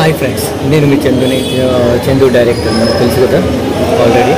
hi friends నేను మీ చందుని ఆ, Chandu director మనకు తెలుసు కదా ఆల్రెడీ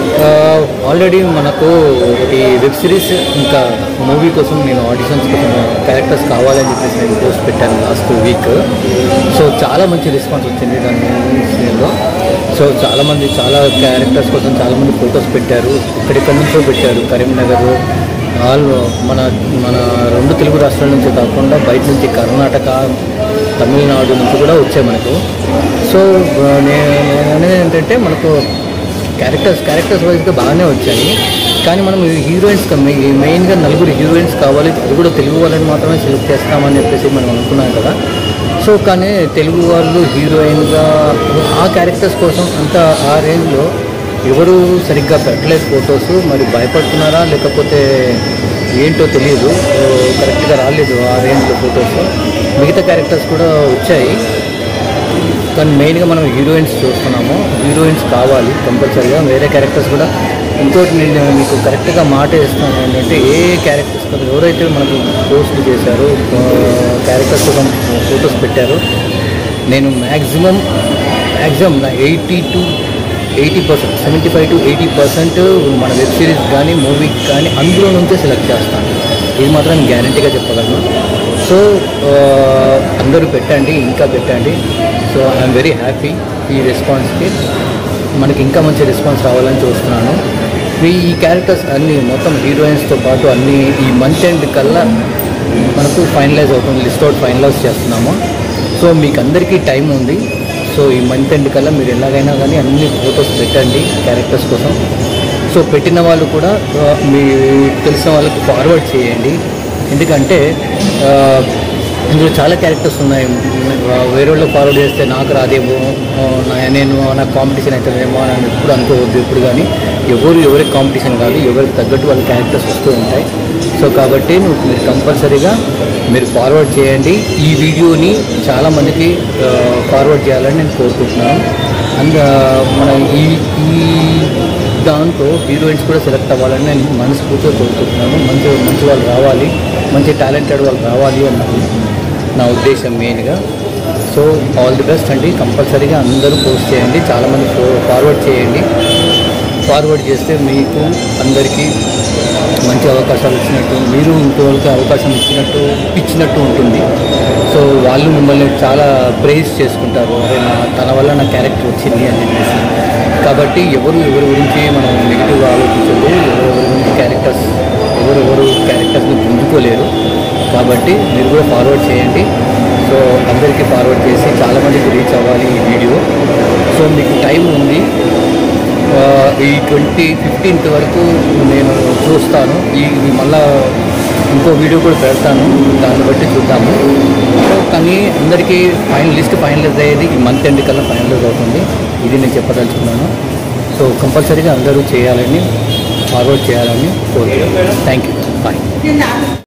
ఆల్రెడీ మనకు ఒకటి వెబ్ సిరీస్ ఇంకా మూవీ కోసం నేను ఆడిషన్స్ కోసం క్యారెక్టర్స్ కావాలని చెప్పేసి నేను పోస్ట్ పెట్టాను లాస్ట్ వీక్ సో చాలా మంచి రెస్పాన్స్ వచ్చింది దాని విషయంలో సో చాలామంది చాలా క్యారెక్టర్స్ కోసం చాలామంది ఫొటోస్ పెట్టారు ఇక్కడెక్కడి నుంచో పెట్టారు కరీంనగర్ ఆల్ మన మన రెండు తెలుగు రాష్ట్రాల నుంచి కాకుండా బయట నుంచి కర్ణాటక తమిళనాడు నుంచి కూడా వచ్చాయి మనకు సో ఆ, నేను నేను అనేది ఏంటంటే మనకు క్యారెక్టర్స్ క్యారెక్టర్స్ వైజ్గా బాగానే వచ్చాయి కానీ మనం హీరోయిన్స్ మెయిన్గా నలుగురు హీరోయిన్స్ కావాలి అది కూడా తెలుగు వాళ్ళని మాత్రమే సెలెక్ట్ చేస్తామని చెప్పేసి మనం అనుకున్నాం కదా సో కానీ తెలుగు వాళ్ళు హీరోయిన్గా ఆ క్యారెక్టర్స్ కోసం అంత ఆ రేంజ్లో ఎవరు సరిగ్గా పెట్టలేదు ఫొటోస్ మరి భయపడుతున్నారా లేకపోతే ఏంటో తెలియదు సో కరెక్ట్గా రాలేదు ఆ రేంజ్లో ఫొటోస్ మిగతా క్యారెక్టర్స్ కూడా వచ్చాయి కానీ మెయిన్గా మనం హీరోయిన్స్ చూస్తున్నాము హీరోయిన్స్ కావాలి కంపల్సరీగా వేరే క్యారెక్టర్స్ కూడా ఇంకోటి నేను మీకు కరెక్ట్గా మాట ఇస్తాను ఏంటంటే ఏ క్యారెక్టర్స్ కదా ఎవరైతే మనకు పోస్ట్ చేశారో క్యారెక్టర్స్ కోసం ఫొటోస్ పెట్టారో నేను మ్యాక్సిమం మ్యాక్సిమం నా eighty to eighty percent seventy five to eighty percent మన వెబ్ సిరీస్ కానీ మూవీకి కానీ అందులో నుంచే సెలెక్ట్ చేస్తాను ఇది మాత్రం గ్యారంటీగా చెప్పగలను సో ఆ, అందరూ పెట్టండి ఇంకా పెట్టండి సో ఐఎమ్ వెరీ హ్యాపీ ఈ రెస్పాన్స్కి మనకి ఇంకా మంచి రెస్పాన్స్ రావాలని చూస్తున్నాను మీ ఈ క్యారెక్టర్స్ అన్నీ మొత్తం హీరోయిన్స్తో పాటు అన్నీ ఈ మంత్ ఎండ్ కల్లా మనకు ఫైనలైజ్ అవుతుంది లిస్ట్ అవుట్ ఫైనలైజ్ చేస్తున్నాము సో మీకు అందరికీ టైం ఉంది సో ఈ మంత్ ఎండ్ కల్లా మీరు ఎలాగైనా కానీ అన్ని ఫొటోస్ పెట్టండి క్యారెక్టర్స్ కోసం సో పెట్టిన వాళ్ళు కూడా ఆ, మీ తెలిసిన వాళ్ళకి ఫార్వర్డ్ చేయండి ఎందుకంటే ఆ, ఇందులో చాలా క్యారెక్టర్స్ ఉన్నాయి ఆ, వేరే వాళ్ళకి ఫార్వర్డ్ చేస్తే నాకు రాదేమో ఆ, నా- నేను నాకు కాంపిటీషన్ అవుతుందేమో అని ఎప్పుడు అనుకోవద్దు ఇప్పుడు కానీ ఎవరు ఎవరికి కాంపిటీషన్ కాదు ఎవరికి తగ్గట్టు వాళ్ళ క్యారెక్టర్స్ వస్తూ ఉంటాయి సో కాబట్టి నువ్వు మీరు కంపల్సరీగా మీరు ఫార్వర్డ్ చేయండి ఈ వీడియోని చాలామందికి ఫార్వర్డ్ చేయాలని నేను కోరుకుంటున్నాను అండ్ మన ఈ ఈ దాంతో హీరోయిన్స్ కూడా సెలెక్ట్ అవ్వాలని నేను మనస్ఫూర్తిగా కోరుకుంటున్నాను మంచి మంచి వాళ్ళు రావాలి మంచి టాలెంటెడ్ వాళ్ళు రావాలి అన్నది నా ఉద్దేశం మెయిన్గా సో ఆల్ ది బెస్ట్ అండి కంపల్సరీగా అందరూ పోస్ట్ చేయండి చాలామంది ఫార్వర్డ్ చేయండి ఫార్వర్డ్ చేస్తే మీకు అందరికీ మంచి అవకాశాలు ఇచ్చినట్టు మీరు ఇంకోళ్ళకి అవకాశం ఇచ్చినట్టు ఇచ్చినట్టు ఉంటుంది సో వాళ్ళు మిమ్మల్ని చాలా ప్రేజ్ చేసుకుంటారు అరే నా తన వల్ల నా క్యారెక్టర్ వచ్చింది అని చెప్పేసి కాబట్టి ఎవరు ఎవరి గురించి మనం నెగిటివ్గా ఆలోచించదు ఎవరెవరి గురించి క్యారెక్టర్స్ ఎవరెవరు క్యారెక్టర్స్ని పుంజుకోలేరు కాబట్టి మీరు కూడా ఫార్వర్డ్ చేయండి సో అందరికీ ఫార్వర్డ్ చేసి చాలామందికి రీచ్ అవ్వాలి ఈ వీడియో సో మీకు టైం ఉంది ఆ, ఈ ట్వంటీ ఫిఫ్టీన్త్ వరకు నేను చూస్తాను ఈ ఇది మళ్ళా ఇంకో వీడియో కూడా పెడతాను దాన్ని బట్టి చూద్దాము సో కానీ అందరికీ ఫైనల్ లిస్ట్ ఫైనలైజ్ అయ్యేది ఈ మంత్ ఎండ్ కల్లా ఫైనలైజ్ అవుతుంది ఇది నేను చెప్పదలుచుకున్నాను సో కంపల్సరీగా అందరూ చేయాలని ఫార్వర్డ్ చేయాలని కోరుకుంటున్నాను థ్యాంక్ యూ బాయ్